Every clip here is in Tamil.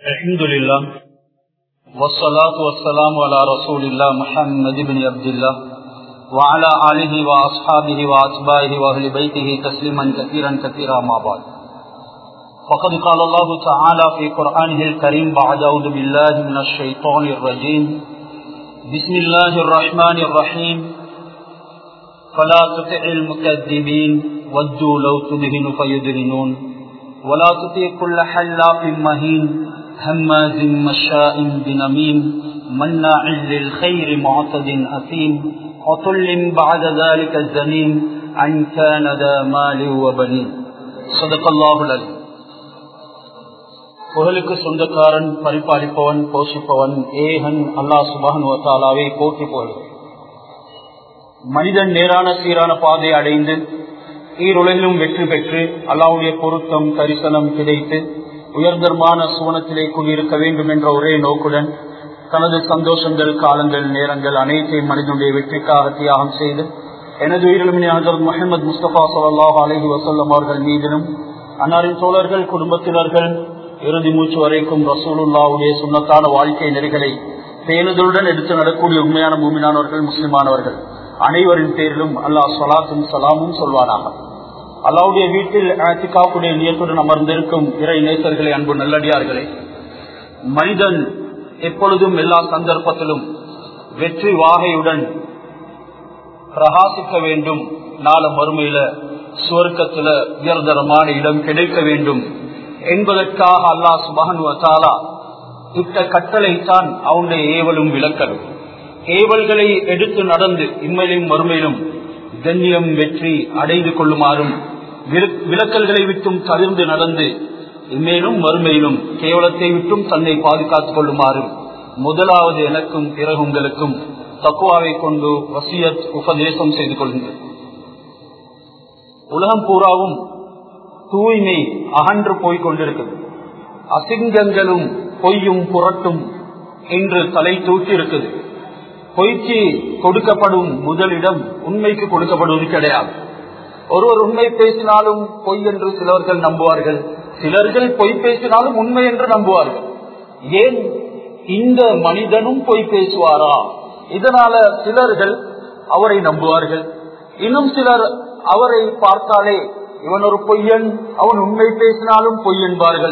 الحمد لله والصلاة والسلام على رسول الله محمد بن عبد الله وعلى آله وأصحابه وأتباعه وأهل بيته تسليما كثيرا كثيرا ما بعد فقد قال الله تعالى في قرآنه الكريم بعد أعوذ بالله من الشيطان الرجيم بسم الله الرحمن الرحيم فلا تطع المكذبين ودوا لو تدهن فيدهنون ولا تطع كل حلاف مهين هماز مشاء بنميم مناع للخير معتد أثيم عطل بعد ذلك الزنيم عن كان ذا مال وبنين صدق الله العليم புகழுக்கு சொந்தக்காரன் பரிபாலிப்பவன் போஷிப்பவன் ஏகன் அல்லாஹ் சுபானுவத்தாலாவை போக்கி போடுவான் மனிதன் நேரான சீரான பாதை அடைந்து ஈருலகிலும் வெற்றி பெற்று அல்லாவுடைய பொருத்தம் தரிசனம் கிடைத்து உயர்தரமான சுவனத்திலே குடியிருக்க வேண்டும் என்ற ஒரே நோக்குடன் தனது சந்தோஷங்கள் காலங்கள் நேரங்கள் அனைத்தையும் மனிதனுடைய வெற்றிக்காக தியாகம் செய்து எனது உயிரிழமினி ஹசரத் முகமது முஸ்தபா சல்லாஹ் அலஹி வசல்லம் அவர்கள் மீதிலும் அன்னாரின் தோழர்கள் குடும்பத்தினர்கள் இறுதி மூச்சு வரைக்கும் ரசூலுல்லாவுடைய சுண்ணத்தான வாழ்க்கை நெறிகளை பேணுதலுடன் எடுத்து நடக்கூடிய உண்மையான மூமினானவர்கள் முஸ்லிமானவர்கள் அனைவரின் பேரிலும் அல்லாஹ் சலாத்தும் சலாமும் சொல்வானாக அல்லாவுடைய வீட்டில் ஆத்திகாவுடைய நியத்துடன் அமர்ந்திருக்கும் இறை நேசர்களே அன்பு நல்லடியார்களே மனிதன் எப்பொழுதும் எல்லா சந்தர்ப்பத்திலும் வெற்றி வாகையுடன் பிரகாசிக்க வேண்டும் நாள மறுமையில சுவர்க்கத்துல உயர்தரமான இடம் கிடைக்க வேண்டும் என்பதற்காக அல்லாஹ் சுபகன் வசாலா இட்ட கட்டளை தான் அவனுடைய ஏவலும் விளக்கலும் ஏவல்களை எடுத்து நடந்து இம்மையிலும் மறுமையிலும் கண்ணியம் வெற்றி அடைந்து கொள்ளுமாறும் விளக்கல்களை விட்டும் தவிர்ந்து நடந்து இம்மேலும் மறுமையிலும் கேவலத்தை விட்டும் தன்னை பாதுகாத்துக் கொள்ளுமாறும் முதலாவது எனக்கும் பிறகு உங்களுக்கும் தக்குவாவை கொண்டு வசியத் உபதேசம் செய்து கொள்ளுங்கள் உலகம் பூராவும் தூய்மை அகன்று போய் கொண்டிருக்கிறது அசிங்கங்களும் பொய்யும் புரட்டும் என்று தலை தூக்கி இருக்குது பொய்க்கு கொடுக்கப்படும் முதலிடம் உண்மைக்கு கொடுக்கப்படுவது கிடையாது ஒருவர் உண்மை பேசினாலும் பொய் என்று சிலர்கள் நம்புவார்கள் சிலர்கள் பொய் பேசினாலும் உண்மை என்று நம்புவார்கள் ஏன் இந்த மனிதனும் பொய் பேசுவாரா இதனால சிலர்கள் அவரை நம்புவார்கள் இன்னும் சிலர் அவரை பார்த்தாலே இவன் ஒரு பொய்யன் அவன் உண்மை பேசினாலும் பொய் என்பார்கள்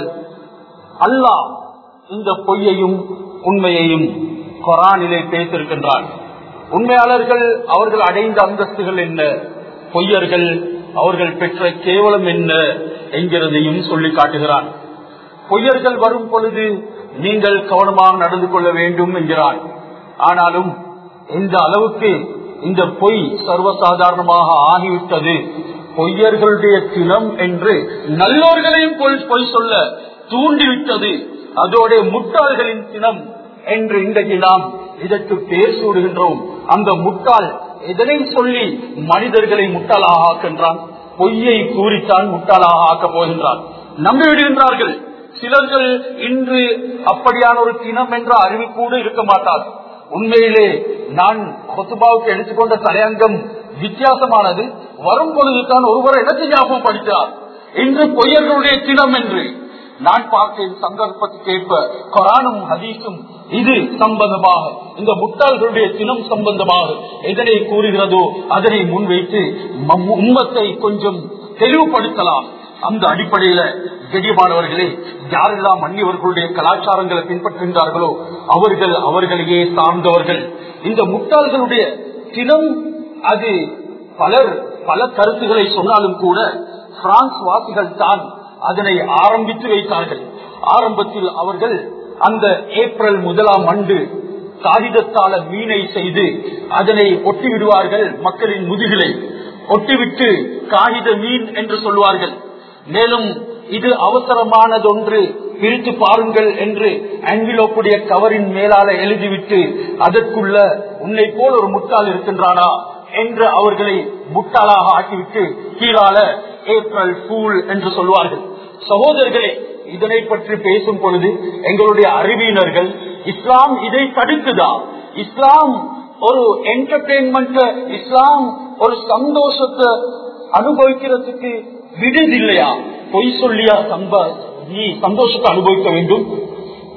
அல்லாஹ் இந்த பொய்யையும் உண்மையையும் கொரானிலே பேசியிருக்கின்றான் உண்மையாளர்கள் அவர்கள் அடைந்த அந்தஸ்துகள் என்ன பொய்யர்கள் அவர்கள் பெற்ற கேவலம் என்ன என்கிறதையும் சொல்லி காட்டுகிறான் பொய்யர்கள் வரும் பொழுது நீங்கள் கவனமாக நடந்து கொள்ள வேண்டும் என்கிறான் ஆனாலும் எந்த அளவுக்கு இந்த பொய் சர்வசாதாரணமாக ஆகிவிட்டது பொய்யர்களுடைய தினம் என்று நல்லோர்களையும் பொய் சொல்ல தூண்டிவிட்டது அதோட முட்டாள்களின் தினம் என்று இன்றைக்கு நாம் இதற்கு பேர் சூடுகின்றோம் அந்த முட்டாள் எதனை சொல்லி மனிதர்களை முட்டாளாக ஆக்கின்றான் பொய்யை கூறித்தான் முட்டாளாக ஆக்கப் போகின்றான் நம்பிவிடுகின்றார்கள் சிலர்கள் இன்று அப்படியான ஒரு தினம் என்ற அறிவு கூட இருக்க மாட்டார் உண்மையிலே நான் கொத்துபாவுக்கு எடுத்துக்கொண்ட தலையங்கம் வித்தியாசமானது வரும் பொழுதுதான் ஒருவர் எனக்கு ஞாபகம் படித்தார் இன்று பொய்யர்களுடைய தினம் என்று நான் பார்த்தேன் சந்தர்ப்பத்துக்கு ஏற்ப கொரானும் ஹதீஸும் இது சம்பந்தமாக இந்த முட்டாள்களுடைய தினம் சம்பந்தமாக எதனை கூறுகிறதோ அதனை முன்வைத்து உம்மத்தை கொஞ்சம் தெளிவுபடுத்தலாம் அந்த அடிப்படையில கெடியமானவர்களே யாரெல்லாம் அந்நியவர்களுடைய கலாச்சாரங்களை பின்பற்றுகின்றார்களோ அவர்கள் அவர்களையே சார்ந்தவர்கள் இந்த முட்டாள்களுடைய தினம் அது பலர் பல கருத்துக்களை சொன்னாலும் கூட பிரான்ஸ் வாசிகள் தான் அதனை ஆரம்பித்து வைத்தார்கள் ஆரம்பத்தில் அவர்கள் அந்த ஏப்ரல் முதலாம் ஆண்டு காகிதத்தால மீனை செய்து அதனை ஒட்டி விடுவார்கள் மக்களின் முதுகிலை ஒட்டிவிட்டு காகித மீன் என்று சொல்வார்கள் மேலும் இது அவசரமானதொன்று பிரித்து பாருங்கள் என்று ஆங்கிலோப்புடைய கவரின் மேலால எழுதிவிட்டு அதற்குள்ள உன்னை போல் ஒரு முட்டாள் இருக்கின்றானா என்று அவர்களை முட்டாளாக ஆக்கிவிட்டு கீழால ஏப்ரல் ஃபூல் என்று சொல்வார்கள் சகோதரர்களே இதனை பற்றி பேசும் பொழுது எங்களுடைய அறிவியினர்கள் இஸ்லாம் இதை தடுக்குதா இஸ்லாம் ஒரு என்டர்டெயின்மெண்ட் இஸ்லாம் ஒரு சந்தோஷத்தை அனுபவிக்கிறதுக்கு விடுதில்லையா பொய் சொல்லியா சம்ப நீ சந்தோஷத்தை அனுபவிக்க வேண்டும்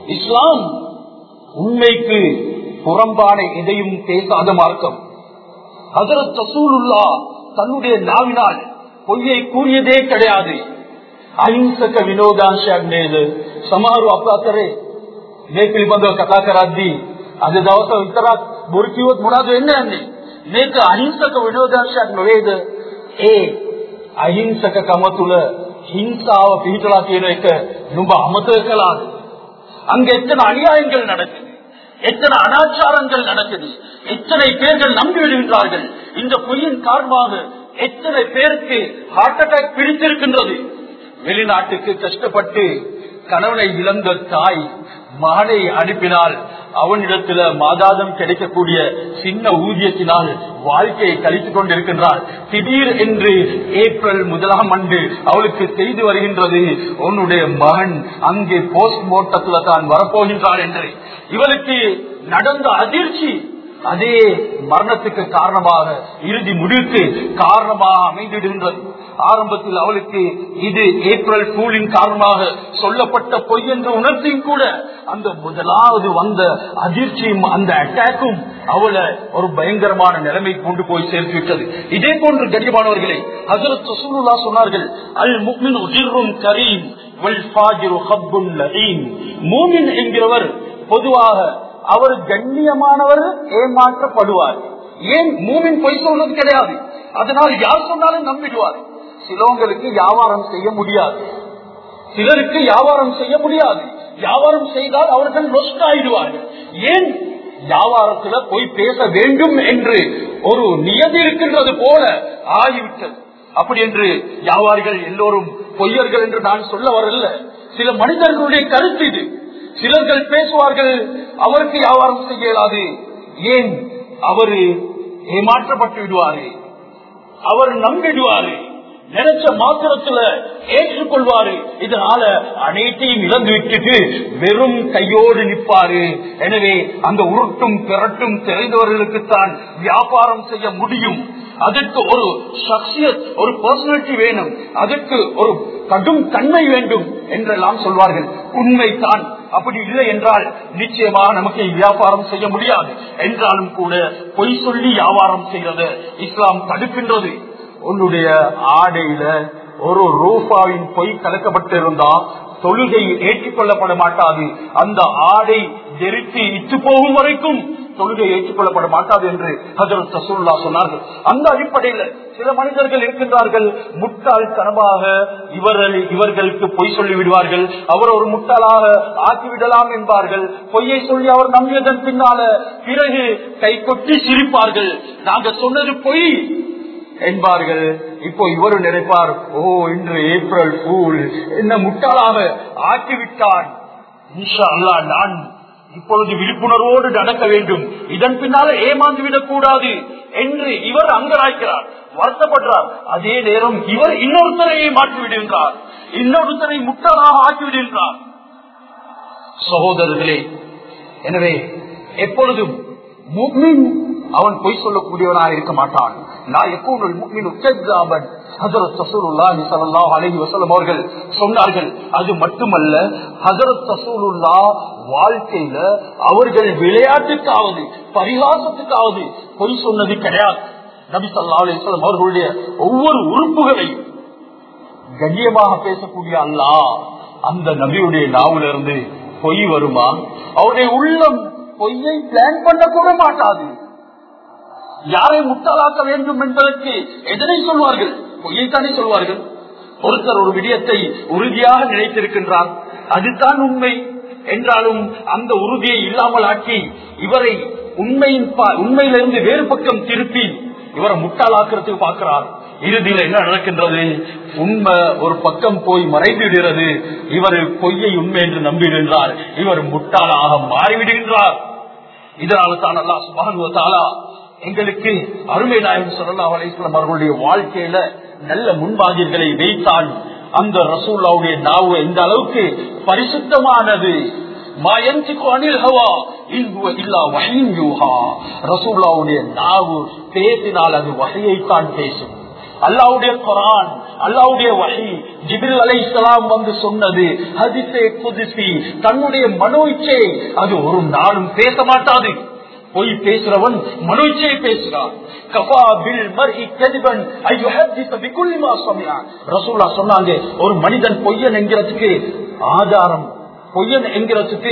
இஸ்லாம் உண்மைக்கு புறம்பான எதையும் பேசாத மார்க்கம் ஹசரத் ரசூலுல்லா தன்னுடைய நாவினால் பொய்யை கூறியதே கிடையாது ಅಹಿಂಸಕ ವಿನೋದಾಂಶ ಆಗ್ನೇದು ಸಮಾರು ಅಪ್ಲಾಕರೆ ನೇ ಪಿಲಿಬಂದ ಕಥಾ ಕರಾದ್ದಿ ಅದು ದವಸ ಇತರ ಬುರ್ಕಿವತ್ ಮುರಾದು ಎನ್ನೆ ಅನ್ನಿ මේක අහිංසක විනෝදාංශයක් නොවේද ඒ අහිංසක කම තුල හිංසාව පිහිටලා තියෙන එක නුඹ අමතක කළාද அங்க எத்தனை அநியாயங்கள் நடக்குது எத்தனை அனாச்சாரங்கள் நடக்குது எத்தனை பேர்கள் நம்பி விடுகின்றார்கள் இந்த பொய்யின் காரணமாக எத்தனை பேருக்கு ஹார்ட் அட்டாக் பிடித்திருக்கின்றது வெளிநாட்டுக்கு கஷ்டப்பட்டு கணவனை இழந்த தாய் மகனை அனுப்பினால் அவனிடத்துல மாதாதம் கிடைக்கக்கூடிய சின்ன ஊதியத்தினால் வாழ்க்கையை கழித்துக் கொண்டிருக்கின்றாள் திடீர் என்று ஏப்ரல் முதலாம் ஆண்டு அவளுக்கு செய்து வருகின்றது உன்னுடைய மகன் அங்கே போஸ்ட்மார்ட்டத்துல தான் வரப்போகின்றாள் என்று இவளுக்கு நடந்த அதிர்ச்சி அதே மரணத்துக்கு காரணமாக இறுதி முடிவுக்கு காரணமாக அமைந்திடுகின்றது ஆரம்பத்தில் அவளுக்கு இது ஏப்ரல் பூலின் காரணமாக சொல்லப்பட்ட பொய் என்ற உணர்ச்சியும் கூட அந்த முதலாவது வந்த அதிர்ச்சியும் அந்த அட்டாக்கும் அவளை ஒரு பயங்கரமான நிலைமை கொண்டு போய் சேர்த்து விட்டது இதே போன்று கண்ணியமானவர்களை ஹசரத் ரசூலுல்லா சொன்னார்கள் அல் முக்மின் உதிர்வும் கரீம் வல் ஃபாஜிரு ஹப்புன் லதீம் மூமின் என்கிறவர் பொதுவாக அவர் கண்ணியமானவர் ஏமாற்றப்படுவார் ஏன் மூமின் பொய் சொல்றது கிடையாது அதனால் யார் சொன்னாலும் நம்பிடுவார் சிலவங்களுக்கு வியாபாரம் செய்ய முடியாது சிலருக்கு வியாபாரம் செய்ய முடியாது வியாபாரம் செய்தால் அவர்கள் நொஸ்ட் ஆயிடுவார்கள் ஏன் வியாபாரத்துல போய் பேச வேண்டும் என்று ஒரு நியதி இருக்கின்றது போல ஆகிவிட்டது அப்படி என்று வியாபாரிகள் எல்லோரும் பொய்யர்கள் என்று நான் சொல்ல வரல சில மனிதர்களுடைய கருத்து இது சிலர்கள் பேசுவார்கள் அவருக்கு வியாபாரம் செய்ய இயலாது ஏன் அவரு ஏமாற்றப்பட்டு விடுவாரு அவர் நம்பிடுவாரு நினைச்ச மாத்திரத்துல ஏற்றுக்கொள்வாரு இதனால அனைத்தையும் இழந்து விட்டுட்டு வெறும் கையோடு நிற்பாரு எனவே அந்த உருட்டும் திரட்டும் தெரிந்தவர்களுக்குத்தான் வியாபாரம் செய்ய முடியும் அதற்கு ஒரு சக்சியத் ஒரு பர்சனாலிட்டி வேணும் அதற்கு ஒரு கடும் தன்மை வேண்டும் என்றெல்லாம் சொல்வார்கள் உண்மைதான் அப்படி இல்லை என்றால் நிச்சயமாக நமக்கு வியாபாரம் செய்ய முடியாது என்றாலும் கூட பொய் சொல்லி வியாபாரம் செய்யறது இஸ்லாம் தடுக்கின்றது உன்னுடைய ஆடையில ஒரு ரூபாவின் பொய் கலக்கப்பட்டிருந்தா தொழுகை ஏற்றுக்கொள்ளப்பட மாட்டாது அந்த ஆடை எரித்து இட்டு போகும் வரைக்கும் தொழுகை ஏற்றுக்கொள்ளப்பட மாட்டாது என்று ஹசரத் ரசூல்லா சொன்னார்கள் அந்த அடிப்படையில் சில மனிதர்கள் இருக்கின்றார்கள் முட்டாள்தனமாக இவர்கள் இவர்களுக்கு பொய் சொல்லி விடுவார்கள் அவர் ஒரு முட்டாளாக ஆக்கிவிடலாம் என்பார்கள் பொய்யை சொல்லி அவர் நம்பியதன் பின்னால பிறகு கை கொட்டி சிரிப்பார்கள் நாங்க சொன்னது பொய் என்பார்கள் இப்போ இவரு நினைப்பார் ஓ இன்று ஏப்ரல் பூல் என்ன முட்டாளாக ஆக்கிவிட்டான் இன்ஷா அல்லாஹ் நான் இப்பொழுது விழிப்புணர்வோடு நடக்க வேண்டும் இதன் பின்னால ஏமாந்து விடக் கூடாது என்று இவர் அங்கராய்க்கிறார் வருத்தப்படுறார் அதே நேரம் இவர் இன்னொருத்தரையே மாற்றி விடுகின்றார் இன்னொருத்தரை முட்டாளாக ஆக்கி விடுகின்றார் சகோதரர்களே எனவே எப்பொழுதும் முக்மின் அவன் பொய் சொல்லக்கூடியவனாக இருக்க மாட்டான் நான் எப்போது முக்மின் உச்சஜாபன் ஹசரத் ரசூலுல்லாஹி ஸல்லல்லாஹு அலைஹி வஸல்லம் அவர்கள் சொன்னார்கள் அது மட்டுமல்ல ஹசரத் ரசூலுல்லா வாழ்க்கையில அவர்கள் விளையாட்டுக்காவது பரிகாசத்துக்காவது பொய் சொன்னது கிடையாது நபி ஸல்லல்லாஹு அலைஹி வஸல்லம் அவர்களுடைய ஒவ்வொரு உறுப்புகளையும் கண்ணியமாக பேசக்கூடிய அல்லாஹ் அந்த நபியுடைய நாவிலிருந்து பொய் வருமா அவருடைய உள்ளம் பொய்யை பிளான் பண்ண கூட மாட்டாது யாரை முட்டாளாக்க வேண்டும் என்பதற்கு எதனை சொல்வார்கள் பொய்யைத்தானே சொல்வார்கள் ஒருத்தர் ஒரு விடயத்தை உறுதியாக நினைத்திருக்கின்றார் அதுதான் உண்மை என்றாலும் அந்த உறுதியை இல்லாமல் ஆக்கி இவரை உண்மையின் பா- உண்மையிலிருந்து வேறு பக்கம் திருப்பி இவரை முட்டாளாக்குறதுக்கு பார்க்கிறார் இறுதியில் என்ன நடக்கின்றது உண்மை ஒரு பக்கம் போய் மறைந்து விடுகிறது இவர் பொய்யை உண்மை என்று நம்பிடுகின்றார் இவர் முட்டாளாக மாறிவிடுகின்றார் இதனால தான் அல்லா சுபானுவத்தாலா எங்களுக்கு அருமை நாயகம் சொல்லலாம் அலிஸ்லாம் அவர்களுடைய வாழ்க்கையில நல்ல முன்மாதிரிகளை வைத்தான் அந்த ரசூல்லாவுடைய நாவு எந்த அளவுக்கு பரிசுத்தமானது ரசூல்லாவுடைய நாவு பேசினால் அது வகையைத்தான் பேசும் அல்லாவுடைய குரான் அல்லாவுடைய வகை ஜிபில் அலை வந்து சொன்னது ஹதிசே புதிசி தன்னுடைய மனோ இச்சை அது ஒரு நாளும் பேச மாட்டாது பொய் பேசுறவன் மனோ இச்சையை பேசுறான் கஃபா பில் மர்இ கதிபன் ஐயுஹத்திஸ பிகுல்லி மா சமிஅ ரசூலுல்லாஹ் சொன்னாங்க ஒரு மனிதன் பொய்யன் என்கிறதுக்கு ஆதாரம் பொய்யன் என்கிறதுக்கு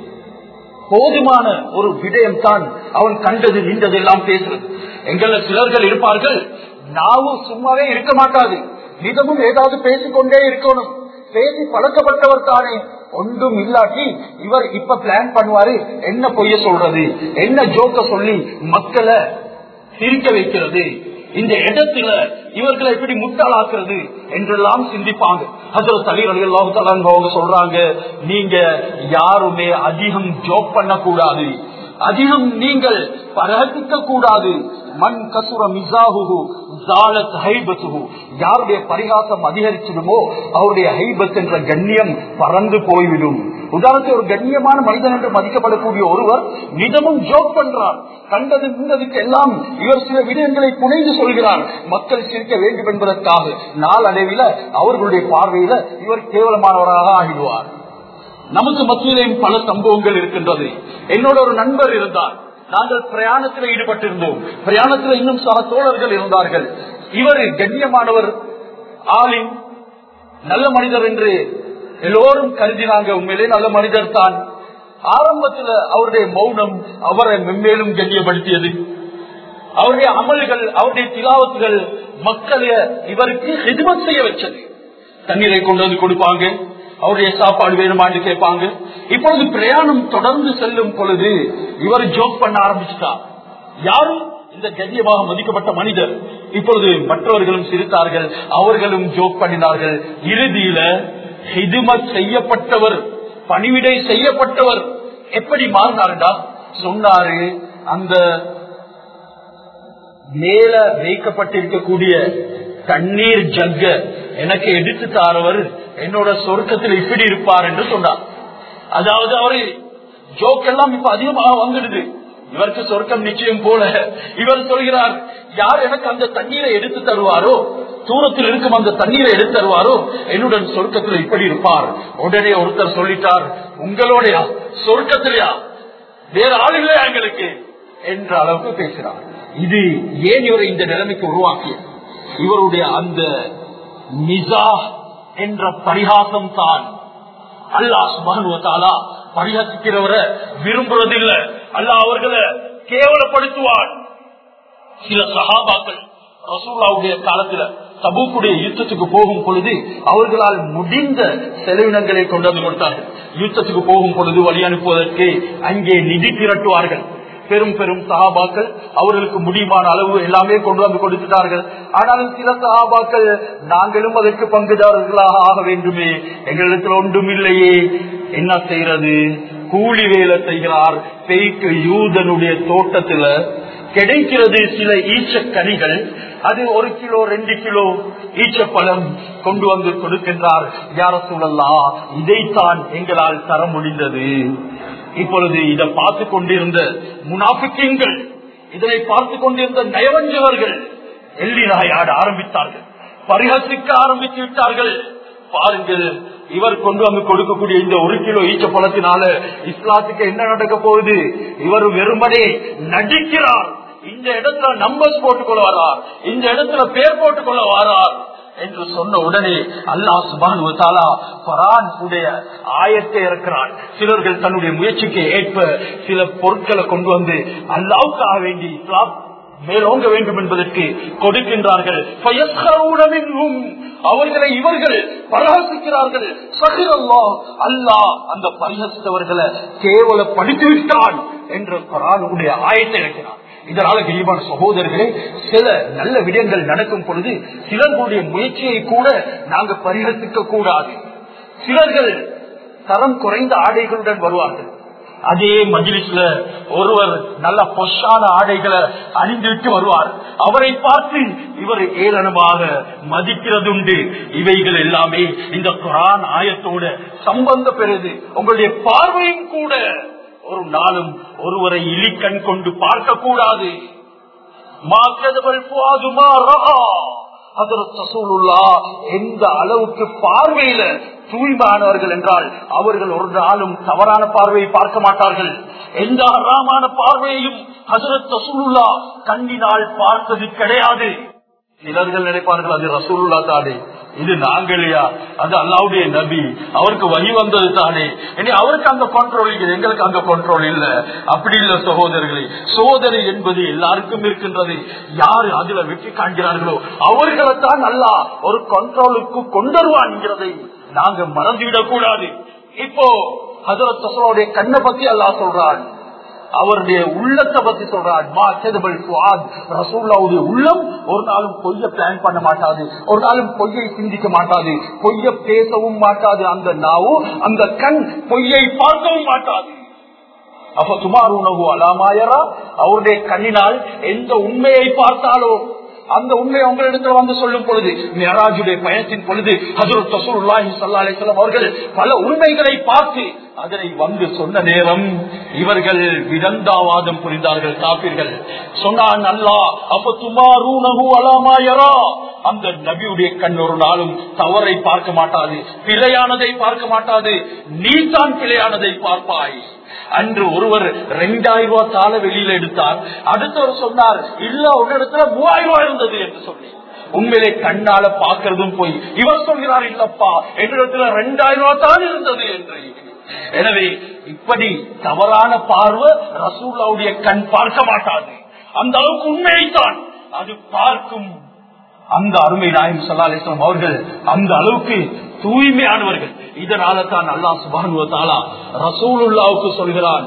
போதுமான ஒரு விடயம் தான் அவன் கண்டது நின்றது எல்லாம் பேசுறது எங்கள சிலர்கள் இருப்பார்கள் நாவும் சும்மாவே இருக்க மாட்டாது நிதமும் ஏதாவது பேசிக்கொண்டே இருக்கணும் பேசி பழக்கப்பட்டவர் தானே ஒன்றும் இல்லாட்டி இவர் இப்ப பிளான் பண்ணுவாரு என்ன பொய்ய சொல்றது என்ன ஜோக்க சொல்லி மக்களை சிரிக்க வைக்கிறது இந்த இடத்துல இவர்களை எப்படி முட்டாளாக்குறது என்றெல்லாம் சிந்திப்பாங்க அதுல தலைவர் எல்லாம் அவங்க சொல்றாங்க நீங்க யாருமே அதிகம் ஜோக் பண்ணக்கூடாது அதிகம் நீங்கள் பரகத்திக்க கூடாது மண் கசுர மிசாஹு ஜாலத் ஹைபத்துஹு யாருடைய பரிகாசம் அதிகரிச்சிடுமோ அவருடைய ஹைபத் என்ற கண்ணியம் பறந்து போய்விடும் உதாரணத்தை ஒரு கண்ணியமான மனிதன் என்று மதிக்கப்படக்கூடிய ஒருவர் நிதமும் ஜோக் பண்றார் கண்டது முன்னதுக்கு எல்லாம் இவர் சில விடயங்களை புனைந்து சொல்கிறார் மக்கள் சிரிக்க வேண்டும் என்பதற்காக நாளடைவில் அவர்களுடைய பார்வையில இவர் கேவலமானவராக ஆகிடுவார் நமக்கு மத்தியிலேயும் பல சம்பவங்கள் இருக்கின்றது என்னோட ஒரு நண்பர் இருந்தார் நாங்கள் பிரயாணத்தில் ஈடுபட்டிருந்தோம் பிரயாணத்தில் இன்னும் சக தோழர்கள் இருந்தார்கள் இவர் கண்ணியமானவர் ஆளின் நல்ல மனிதர் என்று எல்லோரும் கருதினாங்க உண்மையிலே நல்ல மனிதர் தான் ஆரம்பத்தில் அவருடைய மௌனம் அவரை மென்மேலும் கண்ணியப்படுத்தியது அவருடைய அமல்கள் அவருடைய திலாவத்துகள் மக்களை இவருக்கு எதுமத் செய்ய வச்சது தண்ணீரை கொண்டு வந்து கொடுப்பாங்க அவருடைய சாப்பாடு வேணுமான்னு கேட்பாங்க இப்பொழுது பிரயாணம் தொடர்ந்து செல்லும் பொழுது இவர் ஜோக் பண்ண ஆரம்பிச்சுட்டார் யாரும் இந்த கண்ணியமாக மதிக்கப்பட்ட மனிதர் இப்பொழுது மற்றவர்களும் சிரித்தார்கள் அவர்களும் ஜோக் பண்ணினார்கள் இறுதியில ஹிதுமத் செய்யப்பட்டவர் பணிவிடை செய்யப்பட்டவர் எப்படி மாறினாருடா சொன்னாரு அந்த மேல வைக்கப்பட்டிருக்கக்கூடிய தண்ணீர் ஜக்க எனக்கு எடுத்து தாரவர் என்னோட சொர்க்கத்தில் இப்படி இருப்பார் என்று சொன்னார் அதாவது அவரு ஜோக் எல்லாம் இப்ப அதிகமாக வந்துடுது இவருக்கு சொர்க்கம் நிச்சயம் போல இவர் சொல்கிறார் யார் எனக்கு அந்த தண்ணீரை எடுத்து தருவாரோ தூரத்தில் இருக்கும் அந்த தண்ணீரை எடுத்து தருவாரோ என்னுடன் சொர்க்கத்தில் இப்படி இருப்பார் உடனே ஒருத்தர் சொல்லிட்டார் உங்களோடயா சொர்க்கத்திலையா வேற ஆளுங்களே எங்களுக்கு என்ற அளவுக்கு பேசுறார் இது ஏன் இவரை இந்த நிலைமைக்கு உருவாக்கிய இவருடைய அந்த மிசா என்ற பரிகாசம் தான் அல்லாஹ் சுபானுவத்தாலா பரிகாசிக்கிறவரை விரும்புறதில்லை அல்லாஹ் அவர்களை கேவலப்படுத்துவான் சில சகாபாக்கள் ரசூல்லாவுடைய காலத்துல தபூக்குடைய யுத்தத்துக்கு போகும் பொழுது அவர்களால் முடிந்த செலவினங்களை கொண்டு வந்து கொடுத்தார்கள் யுத்தத்துக்கு போகும் பொழுது வழி அனுப்புவதற்கு அங்கே நிதி திரட்டுவார்கள் பெரும் பெரும் சகாபாக்கள் அவர்களுக்கு முடியுமான அளவு எல்லாமே கொண்டு வந்து கொடுத்துட்டார்கள் ஆனாலும் சில சகாபாக்கள் நாங்களும் அதற்கு பங்குதாரர்களாக ஆக வேண்டுமே எங்களிடத்தில் ஒன்றும் இல்லையே என்ன செய்யறது கூலி வேலை செய்கிறார் பெய்க்கு யூதனுடைய தோட்டத்துல கிடைக்கிறது சில ஈச்ச கனிகள் அது ஒரு கிலோ ரெண்டு கிலோ ஈச்சப்பழம் கொண்டு வந்து கொடுக்கின்றார் யார சூழல்லாம் இதைத்தான் எங்களால் தர முடிந்தது இப்பொழுது இதை பார்த்து கொண்டிருந்த முனாபிக்கங்கள் இதனை பார்த்து கொண்டிருந்த நயவஞ்சவர்கள் எள்ளி நாயாட ஆரம்பித்தார்கள் பரிஹசிக்க ஆரம்பித்து விட்டார்கள் பாருங்கள் இவர் கொண்டு வந்து கொடுக்கக்கூடிய இந்த ஒரு கிலோ ஈச்ச பழத்தினால இஸ்லாத்துக்கு என்ன நடக்க போகுது இவர் வெறுமனே நடிக்கிறார் இந்த இடத்துல நம்பர்ஸ் போட்டுக்கொள்ள வரார் இந்த இடத்துல பேர் போட்டுக்கொள்ள வரார் என்று சொன்ன உடனே அல்லாஹ் சுபான் பரான் உடைய ஆயத்தை இருக்கிறான் சிலர்கள் தன்னுடைய முயற்சிக்கு ஏற்ப சில பொருட்களை கொண்டு வந்து அல்லாவுக்காக வேண்டி இஸ்லாம் மேலோங்க வேண்டும் என்பதற்கு கொடுக்கின்றார்கள் அவர்களை இவர்கள் பரஹசிக்கிறார்கள் சகிரல்லா அல்லாஹ் அந்த பரிஹசித்தவர்களை கேவலப்படுத்தி விட்டான் என்று பரானுடைய ஆயத்தை இருக்கிறார் இதனால கரிபான சகோதரர்களே சில நல்ல விடயங்கள் நடக்கும் பொழுது சிலர்களுடைய முயற்சியை கூட நாங்க பரிகசிக்க கூடாது சிலர்கள் தரம் குறைந்த ஆடைகளுடன் வருவார்கள் அதே மஜிலிஸ்ல ஒருவர் நல்ல பொஷான ஆடைகளை அணிந்துவிட்டு வருவார் அவரை பார்த்து இவர் ஏளனமாக மதிக்கிறதுண்டு இவைகள் எல்லாமே இந்த குரான் ஆயத்தோட சம்பந்த பெறுது உங்களுடைய பார்வையும் கூட ஒரு நாளும் ஒருவரை இலிக்கண் கொண்டு பார்க்க கூடாது எந்த அளவுக்கு பார்வையில தூய்மையானவர்கள் என்றால் அவர்கள் ஒரு நாளும் தவறான பார்வையை பார்க்க மாட்டார்கள் எந்த அறாமான பார்வையையும் ஹசரத் ரசூலுல்லா கண்ணினால் பார்த்தது கிடையாது சிலர்கள் நினைப்பார்கள் அது ரசூலுல்லா தானே இது நாங்களையா அது அல்லாவுடைய நபி அவருக்கு வழி வந்தது தானே இனி அவருக்கு அந்த கண்ட்ரோல் இருக்குது எங்களுக்கு அந்த கண்ட்ரோல் இல்ல அப்படி இல்ல சகோதரர்களே சோதனை என்பது எல்லாருக்கும் இருக்கின்றது யாரு அதுல வெற்றி காண்கிறார்களோ அவர்களைத்தான் நல்லா ஒரு கண்ட்ரோலுக்கு கொண்டு வருவான்ங்கிறதை நாங்க மறந்துவிடக் கூடாது இப்போ ஹசரத் தசோடைய கண்ணை பத்தி அல்லாஹ் சொல்றான் அவருடைய உள்ளத்தை பத்தி சொல்றார் ரசூல்லாவுடைய உள்ளம் ஒரு நாளும் பொய்ய பிளான் பண்ண மாட்டாது ஒரு நாளும் பொய்யை சிந்திக்க மாட்டாது பொய்ய பேசவும் மாட்டாது அந்த நாவு அந்த கண் பொய்யை பார்க்கவும் மாட்டாது அப்ப சுமார் உணவு அலாமாயரா அவருடைய கண்ணினால் எந்த உண்மையை பார்த்தாலோ அந்த உண்மை உங்களிடத்தில் வந்து சொல்லும் பொழுது மேராஜுடைய பயணத்தின் பொழுது ஹசரத் ரசூலுல்லாஹி ஸல்லல்லாஹு அலைஹி வஸல்லம் அவர்கள் பல உண்மைகளை பார்த்து அதனை வந்து சொன்ன நேரம் இவர்கள் விதந்தாவாதம் புரிந்தார்கள் காப்பீர்கள் சொன்னான் அல்லாஹ் அப்ப துமாரூனஹு அலாமாயரா அந்த நபியுடைய கண் ஒரு நாளும் தவறை பார்க்க மாட்டாது பிழையானதை பார்க்க மாட்டாது நீ தான் பிழையானதை பார்ப்பாய் அன்று ஒருவர் ரெண்டாயிரம் ரூபாய் தாள வெளியில எடுத்தார் அடுத்தவர் சொன்னார் இல்ல ஒரு இடத்துல மூவாயிரம் ரூபாய் இருந்தது என்று சொல்லி உண்மையிலே கண்ணால பாக்குறதும் போய் இவர் சொல்கிறார் இல்லப்பா என்னிடத்துல ரெண்டாயிரம் ரூபாய் தான் இருந்தது என்று எனவே இப்படி தவறான பார்வை ரசூல்லாவுடைய கண் பார்க்க மாட்டாது அந்த அளவுக்கு உண்மையைத்தான் அது பார்க்கும் அந்த அருமை நாயம் சல்லாஸ்லாம் அவர்கள் அந்த அளவுக்கு தூய்மையானவர்கள் இதனால தான் அல்லா சுபானுவத்தாலா ரசூலுல்லாவுக்கு சொல்கிறான்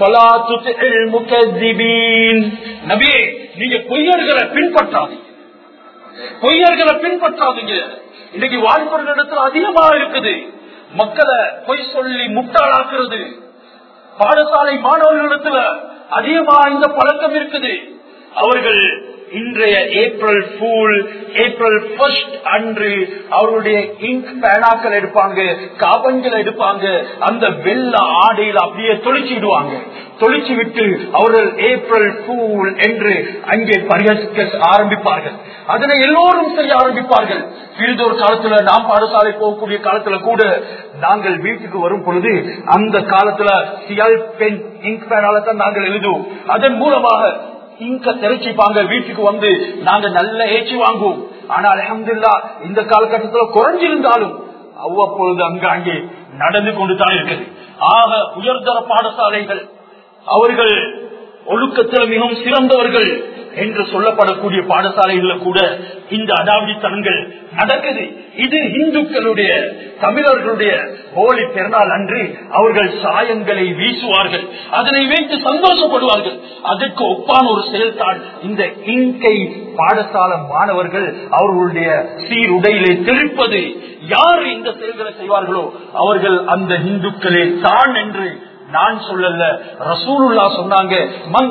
நபியே நீங்க பொய்யர்களை பின்பற்றாதீங்க பொய்யர்களை பின்பற்றாதீங்க இன்னைக்கு வாலிபர்களிடத்துல அதிகமா இருக்குது மக்களை பொய் சொல்லி முட்டாளாக்குறது பாடசாலை மாணவர்களிடத்துல அதிகமா இந்த பழக்கம் இருக்குது அவர்கள் இன்றைய ஏப்ரல் ஃபூல் ஏப்ரல் ஃபர்ஸ்ட் அன்று அவர்களுடைய இங்க் பேனாக்கள் எடுப்பாங்க காபன்கள் எடுப்பாங்க அந்த வெள்ள ஆடையில் அப்படியே தொழிச்சிடுவாங்க தொழிச்சு விட்டு அவர்கள் ஏப்ரல் ஃபூல் என்று அங்கே பரிகசிக்க ஆரம்பிப்பார்கள் அதனை எல்லோரும் செய்ய ஆரம்பிப்பார்கள் பிறிதொரு காலத்துல நாம் பாடசாலை போகக்கூடிய காலத்துல கூட நாங்கள் வீட்டுக்கு வரும் பொழுது அந்த காலத்துல சியல் பென் இங்க் பேனால தான் நாங்கள் எழுதுவோம் அதன் மூலமாக இங்க திரைச்சிப்பாங்க வீட்டுக்கு வந்து நாங்க நல்ல ஏற்றி வாங்குவோம் ஆனா அலமதுல்லா இந்த காலகட்டத்தில் குறைஞ்சிருந்தாலும் அவ்வப்பொழுது அங்க அங்கே நடந்து கொண்டு தான் இருக்குது ஆக உயர்தர பாடசாலைகள் அவர்கள் ஒழுக்கத்தில் மிகவும் சிறந்தவர்கள் என்று சொல்லப்படக்கூடிய பாடசாலைகளில் கூட இந்த அடாவடித்தனங்கள் நடக்குது இது இந்துக்களுடைய தமிழர்களுடைய ஹோலி பெருநாள் அன்று அவர்கள் சாயங்களை வீசுவார்கள் அதனை வைத்து சந்தோஷப்படுவார்கள் அதற்கு ஒப்பான ஒரு செயல்தான் இந்த இங்கை பாடசாலை மாணவர்கள் அவர்களுடைய சீருடையிலே தெளிப்பது யார் இந்த செயல்களை செய்வார்களோ அவர்கள் அந்த இந்துக்களே தான் என்று நான் சொல்லல ரசூலுல்லா சொன்னாங்க மன்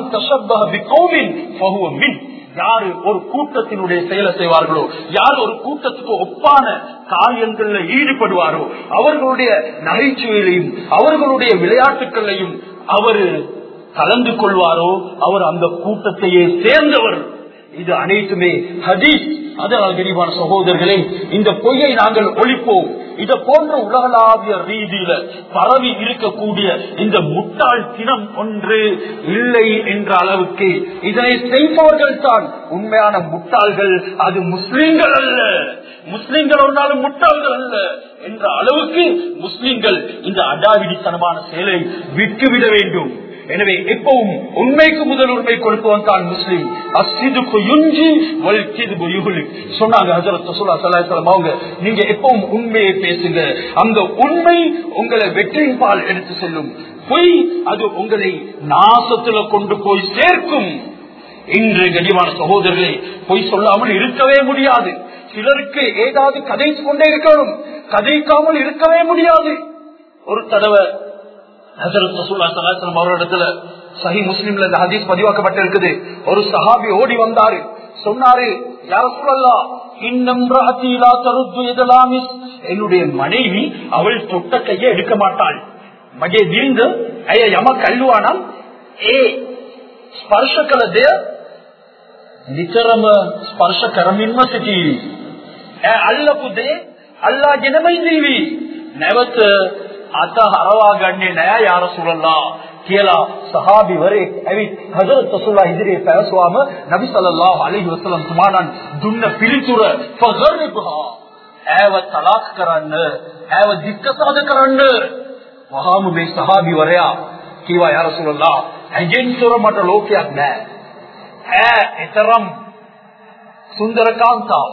மின் யாரு ஒரு கூட்டத்தினுடைய செயலை செய்வார்களோ யார் ஒரு கூட்டத்துக்கு ஒப்பான காரியங்கள்ல ஈடுபடுவாரோ அவர்களுடைய நகைச்சுவையிலையும் அவர்களுடைய விளையாட்டுகளையும் அவர் கலந்து கொள்வாரோ அவர் அந்த கூட்டத்தையே சேர்ந்தவர் இது அனைத்துமே ஹதீஸ் அதனால் கனிவான சகோதரர்களே இந்த பொய்யை நாங்கள் ஒழிப்போம் இத போன்ற உலகளாவிய ரீதியில பரவி இருக்கக்கூடிய இந்த முட்டாள் தினம் ஒன்று இல்லை என்ற அளவுக்கு இதனை செய்பவர்கள் தான் உண்மையான முட்டாள்கள் அது முஸ்லீம்கள் அல்ல முஸ்லீம்கள் ஒன்றாலும் முட்டாள்கள் அல்ல என்ற அளவுக்கு முஸ்லீம்கள் இந்த அடாவிடித்தனமான செயலை விட்டுவிட வேண்டும் எனவே எப்பவும் உண்மைக்கு முதல் உண்மை கொடுப்பவன் தான் முஸ்லீம் அசிதுக்கு யுஞ்சி வல்கிதுபு யுகுலி சொன்னாங்க ஹசரத் ரசூலா ஸல்லல்லாஹு அவங்க நீங்க எப்பவும் உண்மையை பேசுங்க அந்த உண்மை உங்களை வெற்றியின் பால் எடுத்து செல்லும் பொய் அது உங்களை நாசத்துல கொண்டு போய் சேர்க்கும் இன்று கனிவான சகோதரர்களே பொய் சொல்லாமல் இருக்கவே முடியாது சிலருக்கு ஏதாவது கதை கொண்டே இருக்கணும் கதைக்காமல் இருக்கவே முடியாது ஒரு தடவை அவரிடத்துல சஹி முஸ்லீம்ல இந்த ஹதீஸ் பதிவாக்கப்பட்டிருக்குது ஒரு சஹாபி ஓடி வந்தாரு சொன்னாரு யார சொல்லலாம் என்னுடைய மனைவி அவள் தொட்ட கையை எடுக்க மாட்டாள் மகே விருந்து ஐய யம கல்லுவானால் ஏ ஸ்பர்ஷ கலதே நிச்சரம ஸ்பர்ஷ கரமின்ம சிட்டி අල්ලපු දේ අල්ලාගෙන මයිදීවි නැවත අත හරවා ගන්නේ නෑ යා රසූලල්ලා කියලා සහාබිවරයෙක් ඇවිත් හදරත් රසූලුල්ලාහ ඉදිරියේ පැවසුවාම නබි සල්ලල්ලාහු අලයිහි වසල්ලම් තුමාණන් දුන්න පිළිතුර ෆගර්නිබ්හා ඈව තලාක් කරන්න ඈව දික්කසාද කරන්න වහාම මේ සහාබිවරයා කීවා යා රසූලල්ලාහ ඇගෙන් තොර මට ලෝකයක් නෑ ඈ ඊතරම් සුන්දර කාන්තාවක්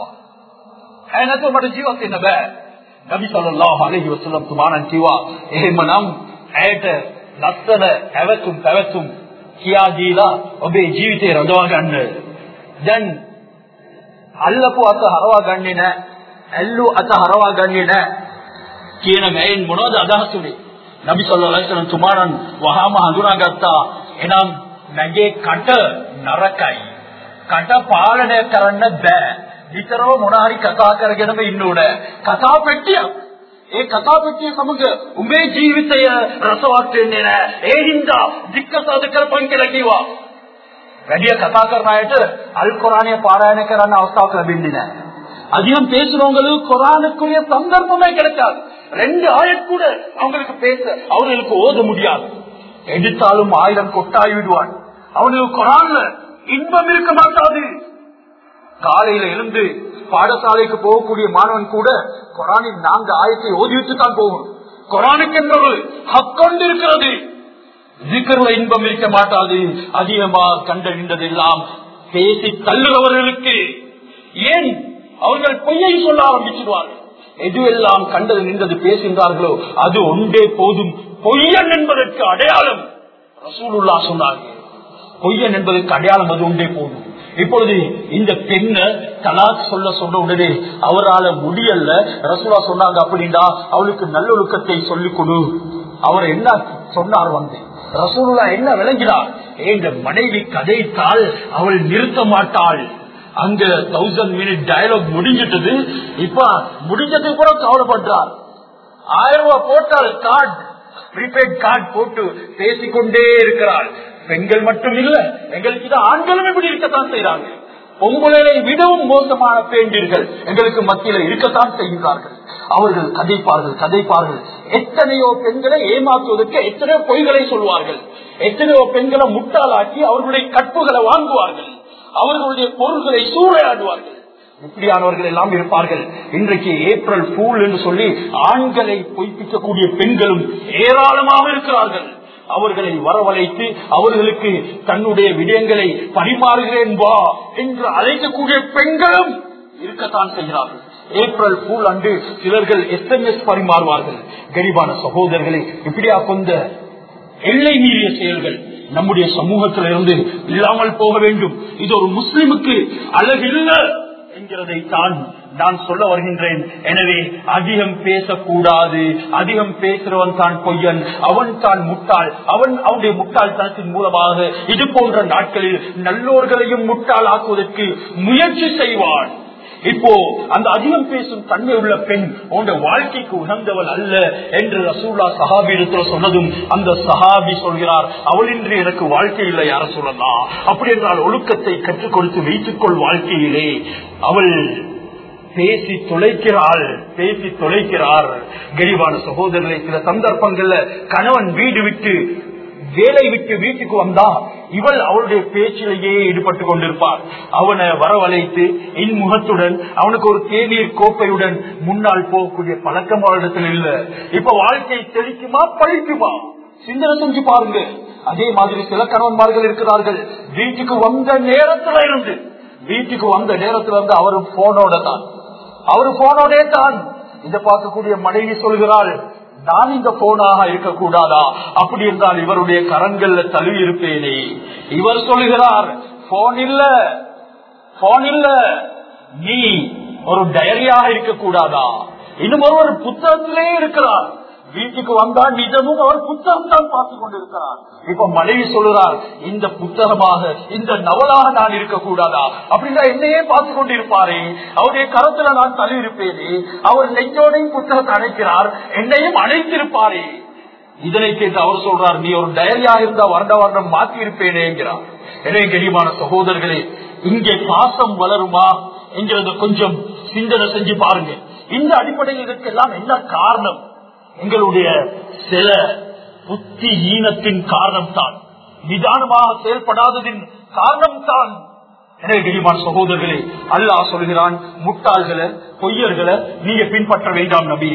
ඈ නැතුව මට ජීවත් වෙන්න බෑ නබි සල්ලල්ලාහු අලයිහි වසල්ලම් තුමාණන් කිව්වා එහෙමනම් ඇයට ලස්සන ඇවතුම් පැවතුම් කියා දීලා ඔබේ ජීවිතේ රඳවා ගන්න. දැන් අල්ලපු අත හරවා ගන්නේ නැහැ. ඇල්ලු අත හරවා ගන්නේ නැහැ. කියන මේන් මොනවද අදහස් උනේ? නබි සල්ලල්ලාහු අලයිහි වසල්ලම් තුමාණන් වහාම හඳුනාගත්තා. එනම් මගේ කට නරකයි. කට පාලනය කරන්න බෑ. විතරව මොන හරි කතා කරගෙනම ඉන්න ඕනේ. කතා පෙට්ටියක්. ඒ කතා පෙට්ටිය සමග උඹේ ජීවිතය රසවත් වෙන්නේ නැහැ. ඒ හින්දා දික්කසාද කරපන් කියලා කිව්වා. වැඩිය කතා කරන අයට අල් குரானிய பாராயண කරන්න අවස්ථාවක් ලැබෙන්නේ නැහැ. அதிகம் பேசுறவங்களுக்கு குரானுக்குரிய சந்தர்ப்பமே கிடைக்காது ரெண்டு ஆயத் கூட அவங்களுக்கு பேச அவங்களுக்கு ஓத முடியாது எடுத்தாலும் ஆயிரம் கொட்டாய் விடுவான் அவனுக்கு குரான்ல இன்பம் இருக்க மாட்டாது காலையில எழுந்து பாடசாலைக்கு போகக்கூடிய மாணவன் கூட குரானின் நான்கு ஆயத்தை ஓதிவிட்டு தான் போகணும் குரானுக்கு என்ற ஒரு ஹக்கொண்டு இருக்கிறது ஜிக்கர்ல இன்பம் இருக்க மாட்டாது அதிகமா கண்டறிந்ததெல்லாம் பேசி தள்ளுகிறவர்களுக்கு ஏன் அவர்கள் பொய்யை சொல்ல ஆரம்பிச்சிடுவார்கள் எதுவெல்லாம் கண்டது நின்றது பேசுகின்றார்களோ அது ஒன்றே போதும் பொய்யன் என்பதற்கு அடையாளம் ரசூலுல்லா சொன்னார்கள் பொய்யன் என்பதற்கு அடையாளம் அது ஒன்றே போதும் இப்பொழுது இந்த பெண்ணை தலாக் சொல்ல சொன்ன உடனே அவரால முடியல ரசூலா சொன்னாங்க அப்படின்னா அவளுக்கு நல்லொழுக்கத்தை சொல்லிக் கொடு அவர் என்ன சொன்னார் வந்து ரசூலுல்லா என்ன விளங்கினார் இந்த மனைவி கதைத்தால் அவள் நிறுத்த மாட்டாள் அங்க தௌசண்ட் மினிட் டயலாக் முடிஞ்சிட்டது இப்ப முடிஞ்சதுக்கு கூட கவலைப்படுறார் ஆயிரம் ரூபாய் போட்டால் கார்டு ப்ரீபெய்ட் கார்டு போட்டு பேசிக்கொண்டே இருக்கிறாள் பெண்கள் மட்டும் இல்ல எங்களுக்கு இது ஆண்களும் இப்படி இருக்கத்தான் செய்யறாங்க பொங்கலை விடவும் மோசமான பெண்டீர்கள் எங்களுக்கு மத்தியில இருக்கத்தான் செய்கிறார்கள் அவர்கள் கதைப்பார்கள் கதைப்பார்கள் எத்தனையோ பெண்களை ஏமாற்றுவதற்கு எத்தனையோ பொய்களை சொல்வார்கள் எத்தனையோ பெண்களை முட்டாளாக்கி அவர்களுடைய கற்புகளை வாங்குவார்கள் அவர்களுடைய பொருள்களை சூறையாடுவார்கள் இப்படியானவர்கள் எல்லாம் இருப்பார்கள் இன்றைக்கு ஏப்ரல் பூல் என்று சொல்லி ஆண்களை பொய்ப்பிக்கக்கூடிய பெண்களும் ஏராளமாக இருக்கிறார்கள் அவர்களை வரவழைத்து அவர்களுக்கு தன்னுடைய விடயங்களை பரிமாறுகிறேன் வா என்று அழைக்கக்கூடிய பெண்களும் இருக்கத்தான் செய்கிறார்கள் ஏப்ரல் பூல் அன்று சிலர்கள் எஸ்எம்எஸ் பரிமாறுவார்கள் கரிபான சகோதரர்களை இப்படியா கொண்ட எல்லை மீறிய செயல்கள் நம்முடைய சமூகத்திலிருந்து இல்லாமல் போக வேண்டும் இது ஒரு முஸ்லிமுக்கு அழகில்ல என்கிறதை தான் நான் சொல்ல வருகின்றேன் எனவே அதிகம் பேசக்கூடாது அதிகம் பேசுறவன் தான் பொய்யன் அவன் தான் முட்டாள் அவன் அவனுடைய முட்டாள்தனத்தின் மூலமாக இது போன்ற நாட்களில் நல்லோர்களையும் முட்டாள் ஆக்குவதற்கு முயற்சி செய்வான் இப்போ அந்த அதிகம் பேசும் தன்மை உள்ள பெண் உன்னுடைய வாழ்க்கைக்கு உணர்ந்தவள் அல்ல என்று ரசூல்லா சஹாபி இடத்துல சொன்னதும் அந்த சஹாபி சொல்கிறார் அவளின்றி எனக்கு வாழ்க்கை இல்லை யார சொல்லலாம் அப்படி என்றால் ஒழுக்கத்தை கற்றுக் கொடுத்து வைத்துக்கொள் வாழ்க்கையிலே அவள் பேசி தொலைக்கிறாள் பேசி தொலைக்கிறார் கரிவான சகோதரர்களை சில சந்தர்ப்பங்கள்ல கணவன் வீடு விட்டு வேலை விட்டு வீட்டுக்கு வந்தா இவள் அவளுடைய பேச்சிலேயே ஈடுபட்டு கொண்டிருப்பார் அவனை வரவழைத்து இன்முகத்துடன் அவனுக்கு ஒரு தேநீர் கோப்பையுடன் முன்னால் போகக்கூடிய பழக்கம் அவளிடத்தில் இல்ல இப்ப வாழ்க்கை தெளிக்குமா பழிக்குமா சிந்தனை செஞ்சு பாருங்க அதே மாதிரி சில கணவன்மார்கள் இருக்கிறார்கள் வீட்டுக்கு வந்த நேரத்துல இருந்து வீட்டுக்கு வந்த நேரத்துல இருந்து அவரு போனோட தான் அவரு போனோடே தான் இதை பார்க்கக்கூடிய மனைவி சொல்கிறாள் நான் இந்த போனாக இருக்கக்கூடாதா அப்படி என்றால் இவருடைய கரங்கள்ல தழுவி இருப்பேனே இவர் சொல்கிறார் போன் இல்ல போன் இல்ல நீ ஒரு டைரியாக இருக்கக்கூடாதா இன்னும் ஒருவர் புத்தகத்திலே இருக்கிறார் வீட்டுக்கு வந்தா நிஜமும் அவர் புத்தகம் தான் பார்த்து கொண்டிருக்கிறார் இப்ப மனைவி சொல்லுறார் இந்த புத்தகமாக இந்த நவலாக நான் இருக்கக்கூடாதா அப்படின்னா என்னையே பார்த்து கொண்டிருப்பாரே அவருடைய கரத்துல நான் தள்ளி இருப்பேனே அவர் நெஞ்சோடையும் புத்தகத்தை அணைக்கிறார் என்னையும் அணைத்திருப்பாரே இதனை கேட்டு அவர் சொல்றார் நீ ஒரு டயரியா இருந்தா வருட வருடம் மாற்றி இருப்பேனேங்கிறார் எனவே கனிமான சகோதரர்களே இங்கே பாசம் வளருமா என்கிறது கொஞ்சம் சிந்தனை செஞ்சு பாருங்க இந்த அடிப்படையில் இதற்கெல்லாம் என்ன காரணம் எங்களுடைய சில புத்தி ஈனத்தின் காரணம் தான் நிதானமாக செயல்படாததின் காரணம் தான் எனவே கரிமான் சகோதரர்களே அல்லாஹ் சொல்கிறான் முட்டாள்களை பொய்யர்களை நீங்க பின்பற்ற வேண்டாம் நபி